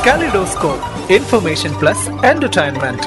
Kaleidoscope, information plus entertainment.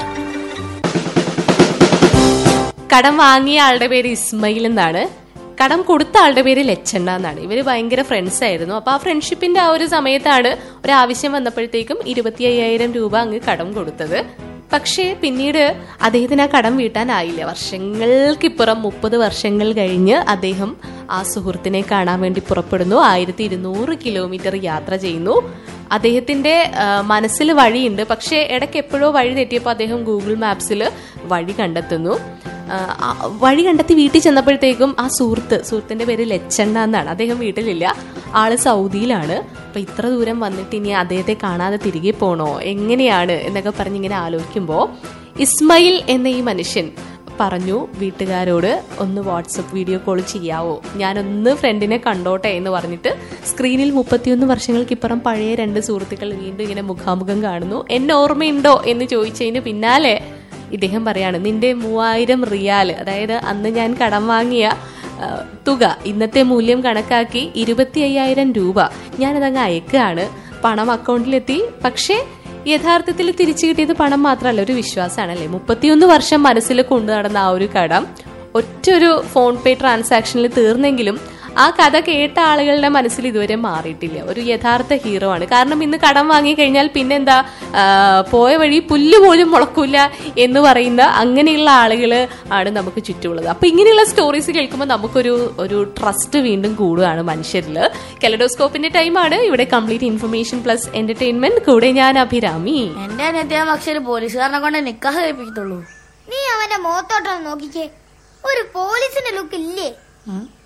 കടം വാങ്ങിയ ആളുടെ പേര് ഇസ്മയിൽ എന്നാണ് കടം കൊടുത്ത ആളുടെ പേര് ലച്ചണ്ണ എന്നാണ് ഇവര് ഭയങ്കര ഫ്രണ്ട്സ് ആയിരുന്നു അപ്പൊ ആ ഫ്രണ്ട്ഷിപ്പിന്റെ ആ ഒരു സമയത്താണ് ഒരു ആവശ്യം വന്നപ്പോഴത്തേക്കും ഇരുപത്തി അയ്യായിരം രൂപ അങ്ങ് കടം കൊടുത്തത് പക്ഷേ പിന്നീട് അദ്ദേഹത്തിന് ആ കടം വീട്ടാനായില്ല വർഷങ്ങൾക്കിപ്പുറം മുപ്പത് വർഷങ്ങൾ കഴിഞ്ഞ് അദ്ദേഹം ആ സുഹൃത്തിനെ കാണാൻ വേണ്ടി പുറപ്പെടുന്നു ആയിരത്തി ഇരുന്നൂറ് കിലോമീറ്റർ യാത്ര ചെയ്യുന്നു അദ്ദേഹത്തിന്റെ ആ, മനസ്സിൽ വഴിയുണ്ട് പക്ഷേ ഇടയ്ക്ക് എപ്പോഴോ വഴി തെറ്റിയപ്പോൾ അദ്ദേഹം ഗൂഗിൾ മാപ്സിൽ വഴി കണ്ടെത്തുന്നു ആ, ആ വഴി കണ്ടെത്തി വീട്ടിൽ ചെന്നപ്പോഴത്തേക്കും ആ സുഹൃത്ത് സുഹൃത്തിന്റെ പേര് ലച്ചണ്ണ എന്നാണ് അദ്ദേഹം വീട്ടിലില്ല ആള് സൗദിയിലാണ് അപ്പൊ ഇത്ര ദൂരം വന്നിട്ട് ഇനി അദ്ദേഹത്തെ കാണാതെ തിരികെ പോണോ എങ്ങനെയാണ് എന്നൊക്കെ പറഞ്ഞിങ്ങനെ ആലോചിക്കുമ്പോൾ ഇസ്മയിൽ എന്ന ഈ മനുഷ്യൻ പറഞ്ഞു വീട്ടുകാരോട് ഒന്ന് വാട്സപ്പ് വീഡിയോ കോൾ ചെയ്യാവോ ഞാനൊന്ന് ഫ്രണ്ടിനെ കണ്ടോട്ടെ എന്ന് പറഞ്ഞിട്ട് സ്ക്രീനിൽ മുപ്പത്തിയൊന്ന് വർഷങ്ങൾക്കിപ്പുറം പഴയ രണ്ട് സുഹൃത്തുക്കൾ വീണ്ടും ഇങ്ങനെ മുഖാമുഖം കാണുന്നു എന്നെ ഓർമ്മയുണ്ടോ എന്ന് ചോദിച്ചതിന് പിന്നാലെ ഇദ്ദേഹം പറയാണ് നിന്റെ മൂവായിരം റിയാല് അതായത് അന്ന് ഞാൻ കടം വാങ്ങിയ ആ, തുക ഇന്നത്തെ മൂല്യം കണക്കാക്കി ഇരുപത്തി അയ്യായിരം രൂപ ഞാനതങ്ങ് അയക്കുകയാണ് പണം അക്കൗണ്ടിലെത്തി പക്ഷേ യഥാർത്ഥത്തിൽ തിരിച്ചു കിട്ടിയത് പണം മാത്രമല്ല ഒരു വിശ്വാസമാണല്ലേ മുപ്പത്തിയൊന്ന് വർഷം മനസ്സിൽ കൊണ്ടു നടന്ന ആ ഒരു കടം ഒറ്റൊരു ഫോൺ പേ ട്രാൻസാക്ഷനിൽ തീർന്നെങ്കിലും ആ കഥ കേട്ട ആളുകളുടെ മനസ്സിൽ ഇതുവരെ മാറിയിട്ടില്ല ഒരു യഥാർത്ഥ ഹീറോ ആണ് കാരണം ഇന്ന് കടം വാങ്ങി കഴിഞ്ഞാൽ പിന്നെന്താ ആ, പോയ വഴി പുല്ല് പോലും മുളക്കൂല എന്ന് പറയുന്ന അങ്ങനെയുള്ള ആളുകൾ ആണ് നമുക്ക് ചുറ്റുമുള്ളത് അപ്പൊ ഇങ്ങനെയുള്ള സ്റ്റോറീസ് കേൾക്കുമ്പോൾ നമുക്കൊരു ഒരു ട്രസ്റ്റ് വീണ്ടും കൂടുകയാണ് മനുഷ്യരിൽ കെലഡോസ്കോപ്പിന്റെ ടൈമാണ് ഇവിടെ കംപ്ലീറ്റ് ഇൻഫർമേഷൻ പ്ലസ് എന്റർടൈൻമെന്റ് കൂടെ ഞാൻ അഭിരാമി എന്റെ അനിയത്തിയാ പക്ഷെ ഒരു പോലീസുകാരനെ കൊണ്ട് നിക്കാഹ് കഴിപ്പിക്കത്തുള്ളൂ നീ അവന്റെ മുഖത്തോട്ടൊന്ന് നോക്കിക്കേ ഒരു പോലീസിന്റെ ലുക്ക് ഇല്ലേ ഉം.